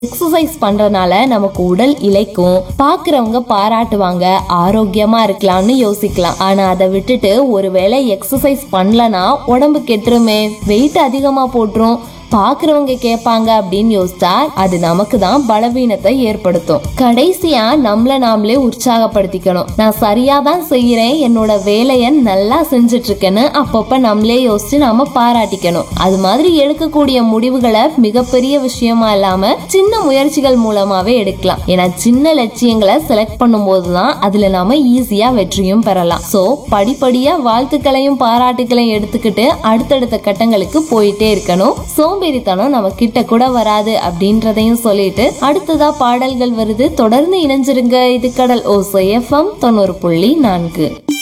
exercise பண்றதுனால நமக்கு உடல் இளைக்கும் பாக்குறவங்க பாராட்டுவாங்க ஆரோக்கியமா இருக்கலாம்னு யோசிக்கலாம் ஆனா அதை விட்டுட்டு ஒருவேளை எக்ஸசைஸ் பண்ணலனா உடம்பு கெட்டுருமே வெயிட் அதிகமா போட்டுரும் பாக்குறவங்க கேட்பாங்க அப்படின்னு யோசிச்சா அது நமக்கு தான் பலவீனத்தை ஏற்படுத்தும் கடைசியா நம்மள நாமளே உற்சாகப்படுத்திக்கணும் நான் சரியா தான் செய்யறேன் என்னோட வேலையை நல்லா செஞ்சுட்டு இருக்கேன்னு அப்பப்ப நம்மளே யோசிச்சு நாம பாராட்டிக்கணும் அது மாதிரி எடுக்கக்கூடிய முடிவுகளை மிகப்பெரிய விஷயமா இல்லாம சின்ன முயற்சிகள் மூலமாவே எடுக்கலாம் ஏன்னா சின்ன லட்சியங்களை செலக்ட் பண்ணும்போது தான் அதுல நாம ஈஸியா வெற்றியும் பெறலாம் சோ படிப்படியா வாழ்த்துக்களையும் பாராட்டுகளையும் எடுத்துக்கிட்டு அடுத்தடுத்த கட்டங்களுக்கு போயிட்டே இருக்கணும் சோம்பேறித்தனம் நம்ம கிட்ட கூட வராது அப்படின்றதையும் சொல்லிட்டு அடுத்ததா பாடல்கள் வருது தொடர்ந்து இணைஞ்சிருங்க இது கடல் ஓசை எஃப்எம் தொண்ணூறு புள்ளி நான்கு